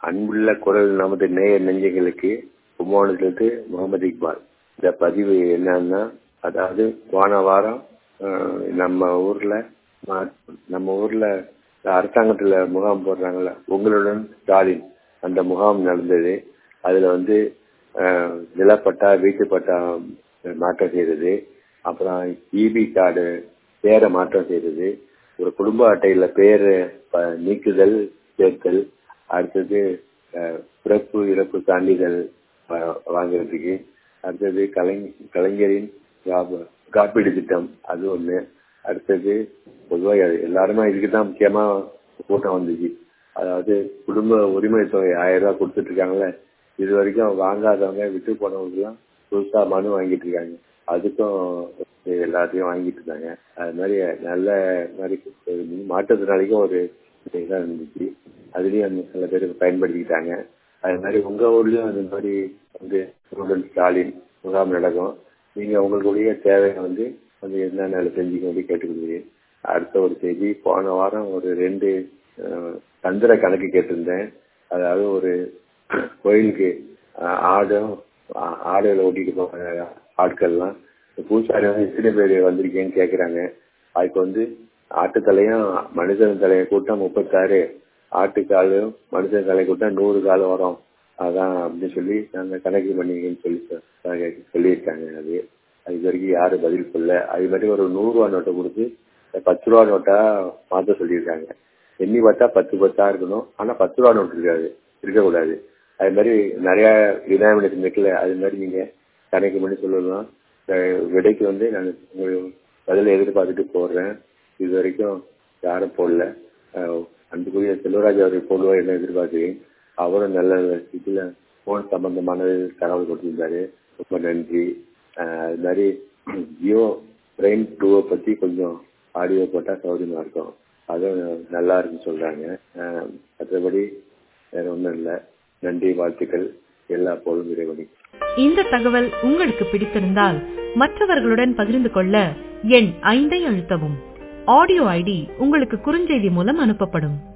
அன்புள்ள குரல் நமது நேய நெஞ்சங்களுக்கு கும்பகோணத்திலிருந்து முகமது இக்பால் இந்த பதிவு என்னன்னா அதாவது போன வாரம் அஹ், நம்ம ஊர்ல மா- நம்ம ஊர்ல அரசாங்கத்துல முகாம் போடுறாங்கல்ல உங்களுடன் ஸ்டாலின் அந்த முகாம் நடந்தது அதுல வந்து அஹ், நிலப்பட்டா வீட்டு பட்டா மாற்றம் செய்தது அப்புறம் இபி கார்டு பேரை மாற்றம் செய்தது ஒரு குடும்ப அட்டையில பேரு ப- நீக்குதல் சேர்த்தல் அடுத்தது அஹ், பிறப்பு இறப்பு சான்றிதழ் வா- வாங்குறதுக்கு அடுத்தது கலைஞ கலைஞரின் காப்ப- காப்பீடு திட்டம் அது ஒண்ணு அடுத்தது பொதுவாக எல்லாருமே இதுக்கு தான் முக்கியமா கூட்டம் வந்துச்சு அதாவது குடும்ப உரிமை தொகை ஆயிரம் ரூபாய் கொடுத்துட்டு இருக்காங்கல்ல இது வரைக்கும் வாங்காதவங்க விட்டு போனவங்கலாம் புதுசா மனு வாங்கிட்டு இருக்காங்க அதுக்கும் எல்லாத்தையும் வாங்கிட்டு இருந்தாங்க அது மாதிரி நல்ல மாதிரி மாற்றத்தினாலைக்கும் ஒரு இதாக இருந்துச்சு அதுலயும் சில பேர் பயன்படுத்திக்கிட்டாங்க அது மாதிரி உங்க ஊர்லயும் அது மாதிரி வந்து முதல்வர் ஸ்டாலின் முகாம் நடக்கும் நீங்க உங்களுடைய தேவையை வந்து வந்து என்னென்ன செஞ்சுக்க வேண்டி கேட்டுக்கொள்கிறேன் அடுத்த ஒரு செய்தி போன வாரம் ஒரு ரெண்டு அஹ், தந்திர கணக்கு கேட்டிருந்தேன் அதாவது ஒரு கோயிலுக்கு அஹ், ஆடும் ஆ- ஆடுகளை ஓட்டிட்டு போற ஆட்கள்லாம் பூசாரி வந்து எத்தனை பேர் வந்திருக்கேன்னு கேக்குறாங்க அதுக்கு வந்து ஆட்டுத்தலையும் மனுஷன் தலையை கூட்டம் முப்பத்தாறு ஆட்டுக்காலும் மனுஷன் தலை கூட்டம் நூறு காலம் வரும் அதான் அப்படின்னு சொல்லி நாங்க கணக்கு பண்ணிக்கன்னு சொல்லி சொ- நாங்க சொல்லியிருக்காங்க அது அது இது வரைக்கும் யாரும் பதில் சொல்ல அது மாதிரி ஒரு நூறு ரூபா நோட்டை கொடுத்து பத்து ரூபா நோட்டா மாத்த சொல்லியிருக்காங்க எண்ணி பார்த்தா பத்து பத்தா இருக்கணும் ஆனா பத்து ரூபா நோட்டு இருக்காது இருக்கக்கூடாது அது மாதிரி நிறைய டினாமினேஷன் இருக்குல்ல அது மாதிரி நீங்க கணக்கு பண்ணி சொல்லலாம் அஹ் விடைக்கு வந்து நான் உங்களுக்கு பதில எதிர்பார்த்துட்டு போடுறேன் இது வரைக்கும் யாரும் போடல அஹ் அன்புக்குரிய செல்வராஜ் அவர்கள் போடுவார் என்ன எதிர்பார்க்கிறேன் அவரும் நல்ல இதுல போன் சம்பந்தமான தகவல் கொடுத்திருந்தாரு ரொம்ப நன்றி அஹ் அது மாதிரி ஜியோ பிரைன் டூவை பத்தி கொஞ்சம் ஆடியோ போட்டா சௌகரியமா இருக்கும் அதுவும் நல்லா இருக்குன்னு சொல்றாங்க அஹ் மற்றபடி வேற ஒண்ணும் இல்ல நன்றி வாழ்த்துக்கள் எல்லா போலும் இறைவனுக்கு இந்த தகவல் உங்களுக்கு பிடித்திருந்தால் மற்றவர்களுடன் பகிர்ந்து கொள்ள எண் ஐந்தை அழுத்தவும் ஆடியோ ஐடி உங்களுக்கு குறுஞ்செய்தி மூலம் அனுப்பப்படும்